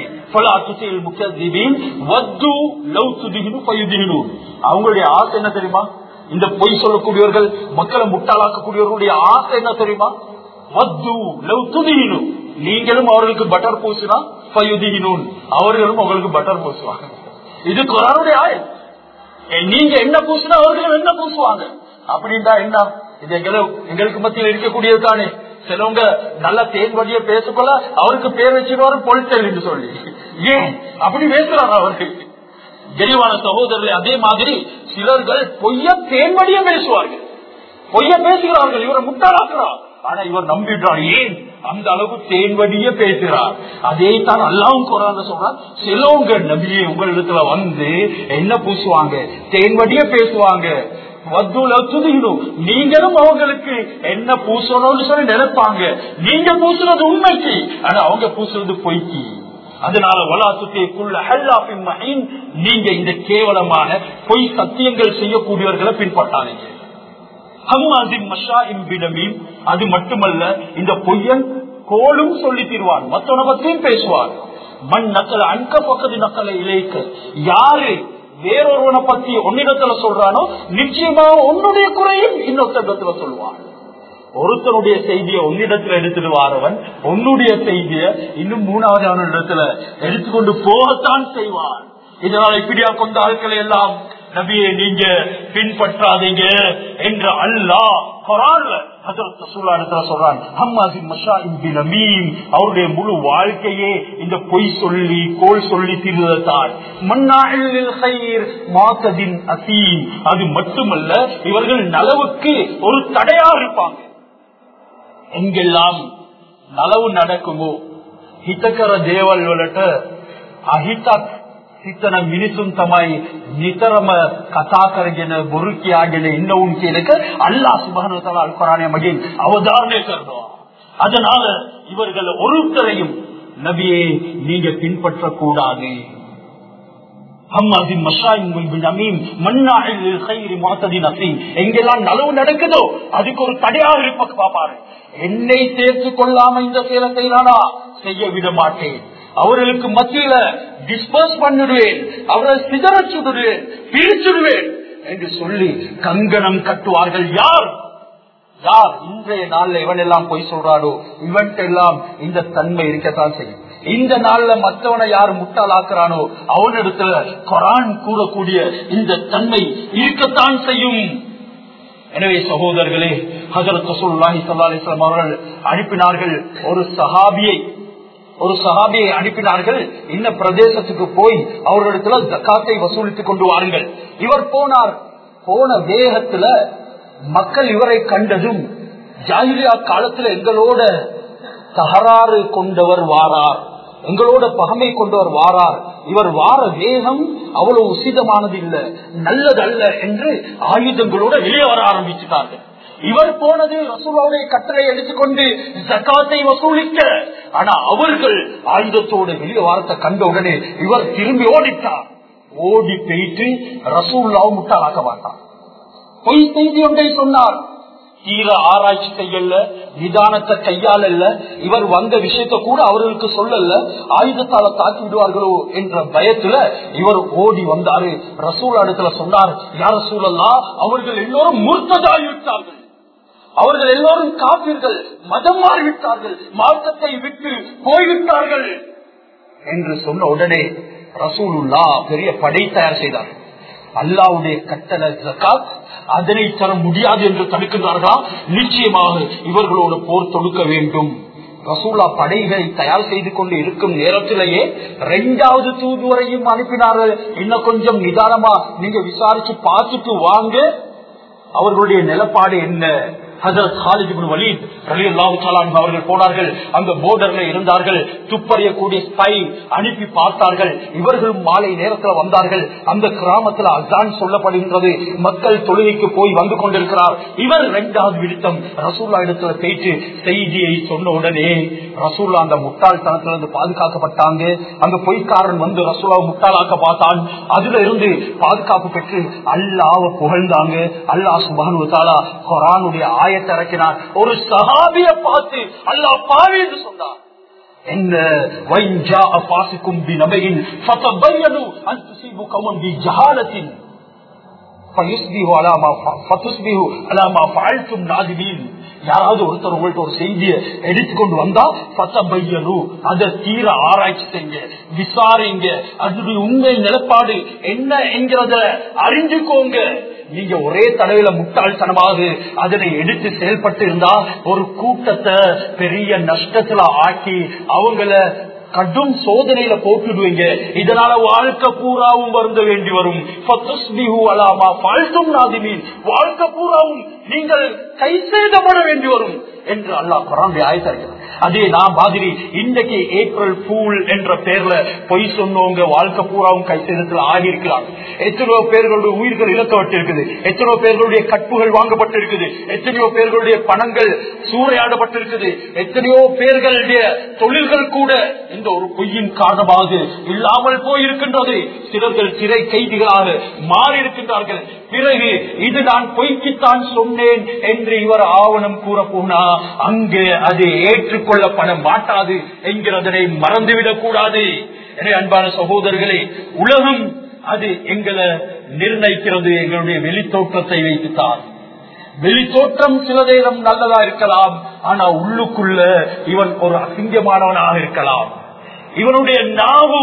அவங்களுடைய ஆசை என்ன தெரியுமா இந்த பொய் சொல்லக்கூடியவர்கள் மக்களை முட்டாளாக்கக்கூடியவர்களுடைய ஆசை என்ன தெரியுமா வத்து லவ் துதினு நீங்களும் அவர்களுக்கு பட்டர் பூசினா பயுதினூன் அவர்களும் உங்களுக்கு பட்டர் பூசுவாங்க இது குரானுடைய ஆயல் நீங்க என்ன பூசினா அவர்களும் என்ன பூசுவாங்க அப்படின்டா என்ன இது எங்களுக்கு எங்களுக்கு மத்தியில் இருக்கக்கூடியது தானே சிலவங்க நல்ல தேன் வழிய பேசக்கொள்ள அவருக்கு பேர் வச்சிருவாரு பொலிட்டல் என்று சொல்லி ஏன் அப்படி பேசுறாரு அவருக்கு தெளிவான சகோதரர்கள் அதே மாதிரி சிலர்கள் பொய்ய தேன் வழிய பேசுவார்கள் பொய்ய பேசுகிறார்கள் இவரை முட்டாளாக்குறார் ஆனா இவர் நம்பிடுறார் ஏன் அந்த அளவு தேன்வடிய பேசுறார் அதே தான் அல்லாவும் குரான் சொல்றார் சிலவங்க நபியை உங்களிடத்துல வந்து என்ன பூசுவாங்க தேன்வடிய பேசுவாங்க நீங்களும் அவங்களுக்கு என்ன பூசணும்னு சொல்லி நினைப்பாங்க நீங்க பூசுறது உண்மைக்கு ஆனா அவங்க பூசுறது பொய்க்கு அதனால வலாத்துக்குள்ள நீங்க இந்த கேவலமான பொய் சத்தியங்கள் செய்யக்கூடியவர்களை பின்பற்றாதீங்க அது மட்டுமல்ல இந்த பொய்யன் கோலும் சொல்லி தீர்வான் மற்றவனை பற்றியும் பேசுவார் மண் நக்கல அன்க பக்கத்து நக்கல இலைக்க யாரு வேறொருவனை பத்தி ஒன்னிடத்துல சொல்றானோ நிச்சயமா உன்னுடைய குறையும் இன்னொருத்தத்துல சொல்லுவான் ஒருத்தனுடைய செய்தியை உன்னிடத்துல எடுத்துட்டு வாரவன் உன்னுடைய செய்திய இன்னும் மூணாவது அவனிடத்துல எடுத்துக்கொண்டு போகத்தான் செய்வான் இதனால இப்படியா கொண்ட ஆட்களை எல்லாம் நபியை நீங்க பின்பற்றாதீங்க என்ற அல்லா குரான்ல அவருடைய முழு வாழ்க்கையே இந்த பொய் சொல்லி கோல் சொல்லி தீர்வதான் அசீம் அது மட்டுமல்ல இவர்கள் நலவுக்கு ஒரு தடையா இருப்பாங்க எங்கெல்லாம் நலவு நடக்குமோ ಹಿತಕರ ದೇವಲ್ವಲಟ ಅಹಿತ හිතන මිනිසුන් තමයි නිතරම කතා කරගෙන බොරු කියාගෙන ඉන්න උන් කියන එක අල්ලා සුබහානහු වතාලා අල් කුර්ආනයේ මගින් අවධාරණය කරනවා அதனால இவர்கள் ஒருத்தரையும் நபியே நீங்க பின்பற்ற கூடாது எங்கெல்லாம் நலவு நடக்குதோ அதுக்கு ஒரு தடையாக இருப்ப பாப்பாரு என்னை சேர்த்து கொள்ளாம இந்த செயலை செய்யறானா செய்ய விட மாட்டேன் அவர்களுக்கு மத்தியில டிஸ்பர்ஸ் பண்ணிடுவேன் அவரை சிதறச்சுடுவேன் பிரிச்சுடுவேன் என்று சொல்லி கங்கணம் கட்டுவார்கள் யார் யார் இன்றைய நாள்ல இவன் எல்லாம் போய் சொல்றாரோ இவன் எல்லாம் இந்த தன்மை இருக்கத்தான் செய்யும் இந்த நாள்ல மற்றவனை யார் முட்டாளாக்குறானோ அவனிடத்துல கொரான் கூறக்கூடிய இந்த தன்மை இருக்கத்தான் செய்யும் எனவே சகோதரர்களே ஹசரத் ரசூல்லாஹி சல்லாஹிஸ்லாம் அவர்கள் அனுப்பினார்கள் ஒரு சஹாபியை ஒரு சஹாபியை அனுப்பினார்கள் இந்த பிரதேசத்துக்கு போய் அவர்களிடத்துல ஜக்காத்தை வசூலித்துக் கொண்டு வாருங்கள் இவர் போனார் போன வேகத்துல மக்கள் இவரை கண்டதும் ஜாகிரியா காலத்துல எங்களோட தகராறு கொண்டவர் வாரார் எங்களோட பகமை கொண்டவர் வாரார் இவர் வார வேகம் அவ்வளவு உசிதமானது இல்லை நல்லதல்ல என்று ஆயுதங்களோட வெளியே வர ஆரம்பிச்சுட்டார்கள் இவர் போனது ரசூலாவுடைய கட்டளை எடுத்துக்கொண்டு ஜக்காத்தை வசூலிக்க ஆனா அவர்கள் ஆயுதத்தோடு வெளியே வாரத்தை கண்ட உடனே இவர் திரும்பி ஓடிட்டார் ஓடி போயிட்டு ரசூல்லாவும் முட்டாளாக்க மாட்டார் பொய் செய்தி ஒன்றை சொன்னார் தீர ஆராய்ச்சி செய்யல நிதானத்தை கையாளல்ல இவர் வந்த விஷயத்த கூட அவர்களுக்கு சொல்லல ஆயுதத்தால தாக்கி விடுவார்களோ என்ற பயத்துல இவர் ஓடி வந்தாரு ரசூல் இடத்துல சொன்னார் யார் ரசூலல்லா அவர்கள் எல்லோரும் முர்த்ததாகிவிட்டார்கள் அவர்கள் எல்லோரும் காப்பீர்கள் மதம் மாறிவிட்டார்கள் மார்க்கத்தை விட்டு போய்விட்டார்கள் என்று சொன்ன உடனே ரசூலுல்லா பெரிய படை தயார் செய்தார்கள் அல்லாவுடைய கட்டளை ஜக்காத் அதனை தர முடியாது என்று தடுக்கின்றார்களா நிச்சயமாக இவர்களோடு போர் தொடுக்க வேண்டும் ரசூலா படைகளை தயார் செய்து கொண்டு இருக்கும் நேரத்திலேயே இரண்டாவது தூதுவரையும் அனுப்பினார்கள் இன்னும் கொஞ்சம் நிதானமா நீங்க விசாரிச்சு பார்த்துட்டு வாங்க அவர்களுடைய நிலப்பாடு என்ன அவர்கள் போனார்கள் அங்க போர்டர்ல இருந்தார்கள் துப்பறியக்கூடிய ஸ்பை அனுப்பி பார்த்தார்கள் இவர்களும் மாலை நேரத்தில் வந்தார்கள் அந்த கிராமத்தில் அசான் சொல்லப்படுகின்றது மக்கள் தொழுகைக்கு போய் வந்து கொண்டிருக்கிறார் இவர் இரண்டாவது விடுத்தம் ரசூல்லா இடத்துல போயிட்டு செய்தியை சொன்ன உடனே ரசூல்லா அந்த முட்டாள்தனத்திலிருந்து பாதுகாக்கப்பட்டாங்க அந்த பொய்க்காரன் வந்து ரசூலாவை முட்டாளாக்க பார்த்தான் அதுல இருந்து பாதுகாப்பு பெற்று அல்லாவை புகழ்ந்தாங்க அல்லாஹ் சுபானு தாலா குரானுடைய ஆயத்தை இறக்கினார் ஒரு சஹாபிய பார்த்து அல்லாஹ் பாவி என்று சொன்னார் என்ன وَإِنْ جَاءَ فَاسِقٌ بِنَبَإٍ فَتَبَيَّنُوا أَنْ تُصِيبُوا قَوْمًا بِجَهَالَةٍ فَيُصْبِحُوا عَلَى مَا ف- فَتُصْبِحُوا عَلَى مَا فَعَلْتُمْ نَادِمِينَ யாராவது ஒருத்தர் உங்கள்ட்ட ஒரு செய்தியை எடுத்துக்கொண்டு வந்தா பத்தபையனு அதை தீர ஆராய்ச்சி செய்யுங்க விசாரிங்க அதனுடைய உண்மை நிலப்பாடு என்ன என்கிறத அறிஞ்சுக்கோங்க நீங்க ஒரே தடவையில முட்டாள்தனமாக அதனை எடுத்து செயல்பட்டு இருந்தா ஒரு கூட்டத்தை பெரிய நஷ்டத்துல ஆக்கி அவங்கள கடும் சோதனையில போட்டுடுவீங்க இதனால வாழ்க்கை பூராவும் வருந்த வேண்டி வரும் ஃபத்துஸ்பிஹு அலாமா ஃபால்தும் நாதிமீன் வாழ்க்கை பூராவும் நீங்கள் கை செய்தப்பட வேண்டி வரும் என்று அல்லாஹ் குரானுடைய ஆயத்தார்கள் அதே நான் மாதிரி இன்னைக்கு ஏப்ரல் பூல் என்ற பேர்ல பொய் சொன்னவங்க வாழ்க்கை பூராவும் கை சேதத்தில் ஆகியிருக்கிறாங்க எத்தனையோ பேர்களுடைய உயிர்கள் இழக்கப்பட்டிருக்குது எத்தனையோ பேர்களுடைய கற்புகள் வாங்கப்பட்டிருக்குது எத்தனையோ பேர்களுடைய பணங்கள் சூறையாடப்பட்டிருக்குது எத்தனையோ பேர்களுடைய தொழில்கள் கூட இந்த ஒரு பொய்யின் காரணமாக இல்லாமல் போயிருக்கின்றது சிலர்கள் சிறை கைதிகளாக மாறி இருக்கின்றார்கள் பிறகு இது நான் பொய்க்குத்தான் சொன்னேன் என்று இவர் ஆவணம் கூற போனா அங்கு அது ஏற்றுக்கொள்ளப்பட மாட்டாது என்கிறதனை மறந்துவிடக் கூடாது எனவே அன்பான சகோதரர்களே உலகம் அது எங்களை நிர்ணயிக்கிறது எங்களுடைய வெளித்தோற்றத்தை வைத்துத்தான் வெளித்தோற்றம் சில நேரம் நல்லதா இருக்கலாம் ஆனா உள்ளுக்குள்ள இவன் ஒரு அசிங்கமானவனாக இருக்கலாம் இவனுடைய நாவு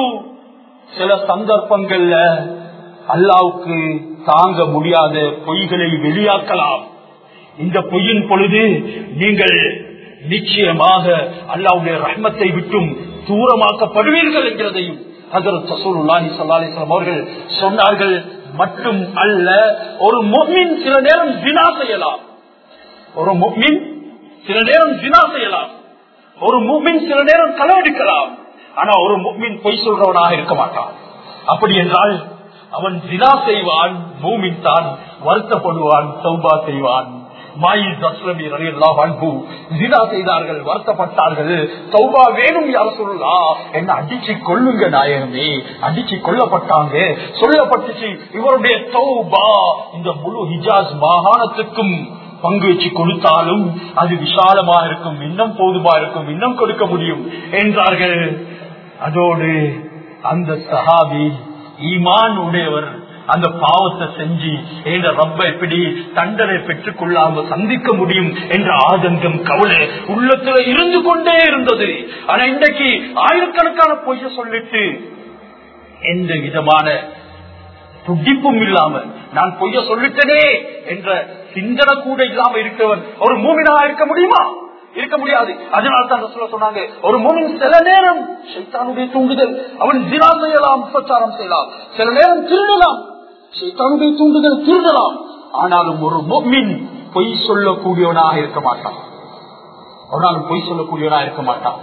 சில சந்தர்ப்பங்கள்ல அல்லாவுக்கு தாங்க முடியாத பொய்களை வெளியாக்கலாம் இந்த பொய்யின் பொழுது நீங்கள் நிச்சயமாக அல்லாவுடைய ரஹ்மத்தை விட்டும் தூரமாக்கப்படுவீர்கள் என்கிறதையும் ஹசரத் சசூலுல்லாஹி ஸல்லல்லாஹு அலைஹி வஸல்லம் அவர்கள் சொன்னார்கள் மட்டும் அல்ல ஒரு முஃமின் சில நேரம் ஜினா செய்யலாம் ஒரு முஃமின் சில நேரம் ஜினா செய்யலாம் ஒரு முஃமின் சில நேரம் களவெடுக்கலாம் ஆனா ஒரு முஃமின் பொய் சொல்றவனாக இருக்க மாட்டான் அப்படி என்றால் அவன் ஜினா செய்வான் மூமின் தான் வருத்தப்படுவான் சௌபா செய்வான் மாயிஸ் அஸ்லமி ரலியல்லாஹு அன்ஹு ஜினா செய்தார்கள் வருத்தப்பட்டார்கள் தௌபா வேணும் யார் சொல்லலாம் என்ன அடிச்சு கொள்ளுங்க நாயகமே அடிச்சு கொல்லப்பட்டாங்க சொல்லப்பட்டுச்சு இவருடைய தௌபா இந்த முழு ஹிஜாஸ் மாகாணத்துக்கும் பங்கு வச்சு கொடுத்தாலும் அது விசாலமா இருக்கும் இன்னும் போதுமா இருக்கும் இன்னும் கொடுக்க முடியும் என்றார்கள் அதோடு அந்த சஹாபி ஈமான் உடையவர் அந்த பாவத்தை செஞ்சு என்ற ரப்ப எப்படி தண்டனை பெற்றுக் கொள்ளாம சந்திக்க முடியும் என்ற ஆதங்கம் கவலை உள்ளத்துல இருந்து கொண்டே இருந்தது ஆனா இன்றைக்கு ஆயிரக்கணக்கான பொய்ய சொல்லிட்டு எந்த விதமான துடிப்பும் இல்லாம நான் பொய்ய சொல்லிட்டனே என்ற சிந்தனை கூட இல்லாம இருக்கிறவன் ஒரு மூமினா இருக்க முடியுமா இருக்க முடியாது அதனால தான் ரசூலுல்லாஹ் சொன்னாங்க ஒரு மூமின் சில நேரம் சைத்தானுடைய தூண்டுதல் அவன் ஜினா செய்யலாம் உபச்சாரம் செய்யலாம் சில நேரம் திருடலாம் சைத்தானுடைய தூண்டுதல் திருடலாம் ஆனாலும் ஒரு மூமின் பொய் சொல்லக்கூடியவனாக இருக்க மாட்டான் அவனாலும் பொய் சொல்லக்கூடியவனாக இருக்க மாட்டான்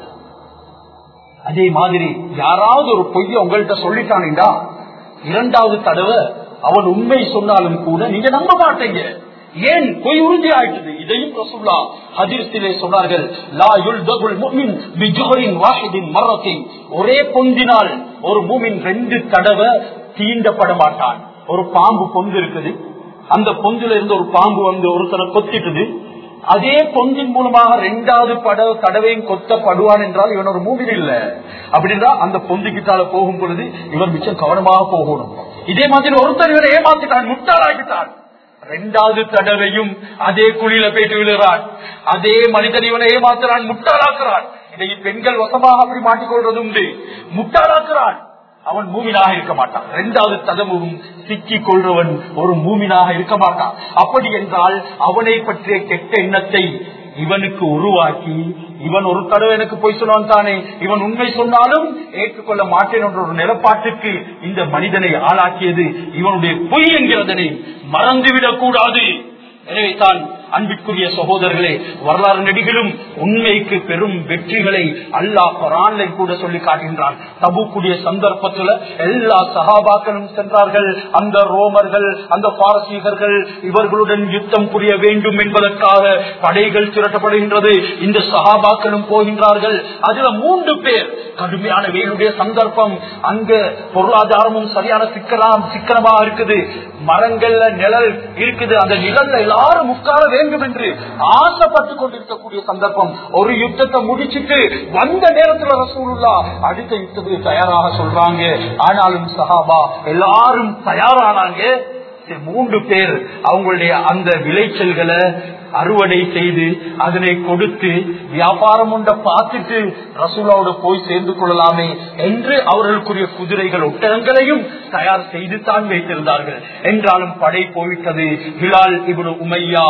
அதே மாதிரி யாராவது ஒரு பொய்ய உங்கள்கிட்ட சொல்லிட்டானுண்டா இரண்டாவது தடவை அவன் உண்மை சொன்னாலும் கூட நீங்க நம்ப மாட்டீங்க ஏன் பொய் உறுதி ஆயிட்டது இதையும் ரசூல்லா ஹதீஸிலே சொன்னார்கள் லா யுல்தகுல் முஃமின் பிஜுஹரின் வாஹிதின் மர்ரத்தின் ஒரே பொந்தினால் ஒரு மூமின் ரெண்டு தடவை தீண்டப்பட மாட்டான் ஒரு பாம்பு பொந்து இருக்குது அந்த பொந்துல இருந்து ஒரு பாம்பு வந்து ஒருத்தரை கொத்திட்டுது அதே பொந்தின் மூலமாக ரெண்டாவது பட தடவையும் கொத்தப்படுவான் என்றால் இவன் ஒரு மூவின் இல்ல அப்படின்னா அந்த பொந்துக்கிட்டால போகும் பொழுது இவன் மிச்சம் கவனமாக போகணும் இதே மாதிரி ஒருத்தர் இவரை ஏமாத்திட்டான் முட்டாளாக்கிட்டான் ரெண்டாவது தடவையும் அதே குழியில போயிட்டு விழுறான் அதே மனிதன் இவனை ஏமாத்துறான் முட்டாளாக்குறான் இதை பெண்கள் வசமாக அப்படி மாட்டிக்கொள்றது உண்டு முட்டாளாக்குறான் அவன் மூமினாக இருக்க மாட்டான் இரண்டாவது ததமும் சிக்கிக் கொள்றவன் ஒரு மூமினாக இருக்க மாட்டான் அப்படி என்றால் அவனை பற்றிய கெட்ட எண்ணத்தை இவனுக்கு உருவாக்கி இவன் ஒரு தடவை எனக்கு போய் சொன்னான் தானே இவன் உண்மை சொன்னாலும் ஏற்றுக்கொள்ள மாட்டேன் என்ற ஒரு நிலப்பாட்டுக்கு இந்த மனிதனை ஆளாக்கியது இவனுடைய பொய் என்கிறதனை மறந்துவிடக் கூடாது எனவே தான் அன்பிற்குரிய சகோதரர்களே வரலாறு நடிகளும் உண்மைக்கு பெரும் வெற்றிகளை அல்லாஹ் குரான்ல கூட சொல்லி காட்டுகின்றான் தபுக்குடைய சந்தர்ப்பத்துல எல்லா சகாபாக்களும் சென்றார்கள் அந்த ரோமர்கள் அந்த பாரசீகர்கள் இவர்களுடன் யுத்தம் புரிய வேண்டும் என்பதற்காக படைகள் திரட்டப்படுகின்றது இந்த சகாபாக்களும் போகின்றார்கள் அதுல மூன்று பேர் கடுமையான வெயிலுடைய சந்தர்ப்பம் அங்க பொருளாதாரமும் சரியான சிக்கலாம் சிக்கனமாக இருக்குது மரங்கள்ல நிழல் இருக்குது அந்த நிழல்ல எல்லாரும் உட்கார வேண்டும் என்று ஆசைப்பட்டு கொண்டிருக்கக்கூடிய சந்தர்ப்பம் ஒரு யுத்தத்தை முடிச்சிட்டு வந்த நேரத்துல ரசூலுல்லா அடுத்த யுத்தத்துக்கு தயாராக சொல்றாங்க ஆனாலும் சஹாபா எல்லாரும் தயாரானாங்க சரி, மூன்று பேர் அவங்களுடைய அந்த விளைச்சல்களை அறுவடை செய்து அதனை கொடுத்து வியாபாரம் ஒன்றை பார்த்துட்டு ரசூலாவோட போய் சேர்ந்து கொள்ளலாமே என்று அவர்களுக்குரிய குதிரைகள் ஒட்டகங்களையும் தயார் செய்து தான் வைத்திருந்தார்கள் என்றாலும் படை போய்விட்டது ஹிலால் இப்னு உமையா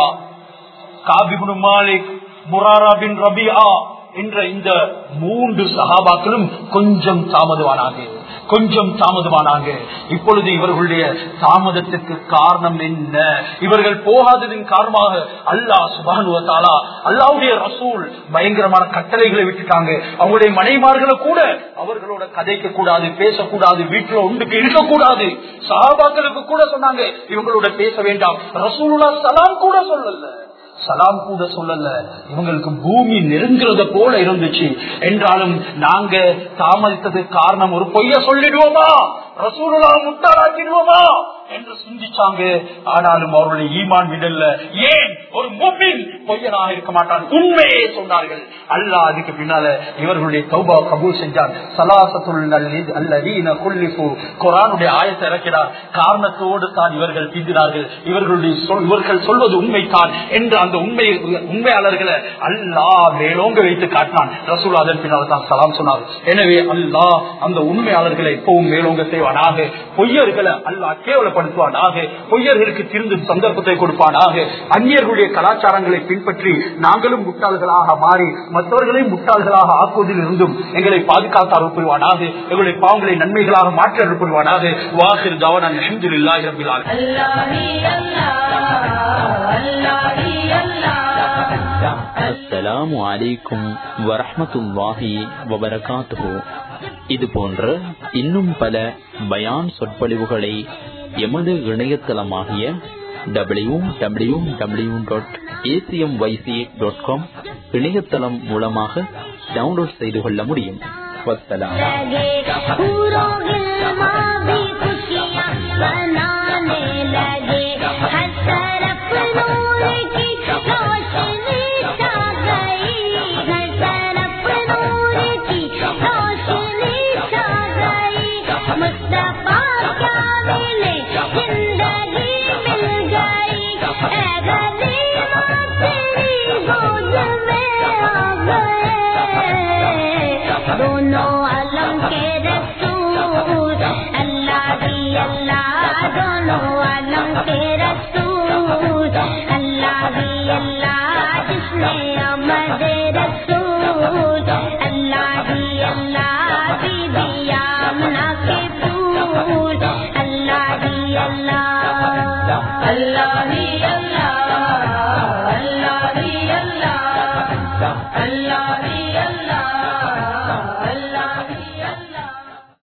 காபிபுனு மாலிக் முராரா பின் ரபியா என்ற இந்த மூன்று சகாபாக்களும் கொஞ்சம் தாமதமானாங்க கொஞ்சம் தாமதமானாங்க இப்பொழுது இவர்களுடைய தாமதத்துக்கு காரணம் என்ன இவர்கள் போகாததின் காரணமாக அல்லாஹ் சுபானுவத்தாலா அல்லாவுடைய ரசூல் பயங்கரமான கட்டளைகளை விட்டுட்டாங்க அவங்களுடைய மனைமார்களை கூட அவர்களோட கதைக்க கூடாது பேசக்கூடாது வீட்டுல ஒன்றுக்கு இருக்கக்கூடாது சகாபாக்களுக்கு கூட சொன்னாங்க இவங்களோட பேச வேண்டாம் ரசூலுல்லா சலாம் கூட சொல்லல சலாம் கூட சொல்லல இவங்களுக்கு பூமி நெருங்குறத போல இருந்துச்சு என்றாலும் நாங்க தாமதித்ததுக்கு காரணம் ஒரு பொய்ய சொல்லிடுவோமா ரசூலுல்லா முட்டாளாக்கிடுவோமா என்று சிந்திச்சாங்க ஆனாலும் அவருடைய ஈமான் விடல்ல ஏன் ஒரு முப்பின் பொய்யனாக இருக்க மாட்டான் உண்மையே சொன்னார்கள் அல்லாஹ் அதுக்கு பின்னால இவர்களுடைய தௌபா கபூல் செஞ்சார் சலாசத்துல் அல்லதீன குல்லிஃபு குரானுடைய ஆயத்தை இறக்கிறார் காரணத்தோடு தான் இவர்கள் தீர்க்கிறார்கள் இவர்களுடைய சொல் இவர்கள் சொல்வது உண்மைதான் என்று அந்த உண்மை உண்மையாளர்களை அல்லாஹ் மேலோங்க வைத்து காட்டினான் ரசூல் அதன் பின்னால் தான் சலாம் சொன்னார் எனவே அல்லாஹ் அந்த உண்மையாளர்களை எப்பவும் மேலோங்க செய்வானாக பொய்யர்களை அல்லாஹ் கேவலப்படுத்துவானாக பொய்யர்களுக்கு திருந்தும் சந்தர்ப்பத்தை கொடுப்பானாக அந்நியர்களுடைய கலாச்சாரங்களை பின்பற்றி நாங்களும் முட்டாள்களாக மாறி மற்றவர்களையும் முட்டாள்களாக ஆக்குவதில் இருந்தும் எங்களை பாதுகாத்து அருள் புரிவானாக எங்களுடைய பாவங்களை நன்மைகளாக மாற்றி அருள் புரிவானாக வாசிர் தவன் அஹமதுல்லா இரம்பிலாக அஸ்ஸலாமு அலைக்கும் வரஹ்மத்துல்லாஹி வபரகாத்துஹு இது போன்ற இன்னும் பல பயான் சொற்பொழிவுகளை எமது இணையதளமாகிய W W W dot ACM YC dot com இணையதளம் மூலமாக டவுன்லோட் செய்து கொள்ள முடியும் வசலாம் लगे पूरों गिलमा भी खुशियाँ मनाने लगे हर तरफ नूर की रोशनी छा गई हर तरफ नूर की रोशनी छा गई मुस्तफा क्या मिले जिंदगी मिल गई ऐ गरीबा तेरी गोद में आ गए दोनों आलम के रसूल अल्लाह ही अल्लाह दोनों आलम के रसूल अल्लाह ही अल्लाह जिसने अमद रसूल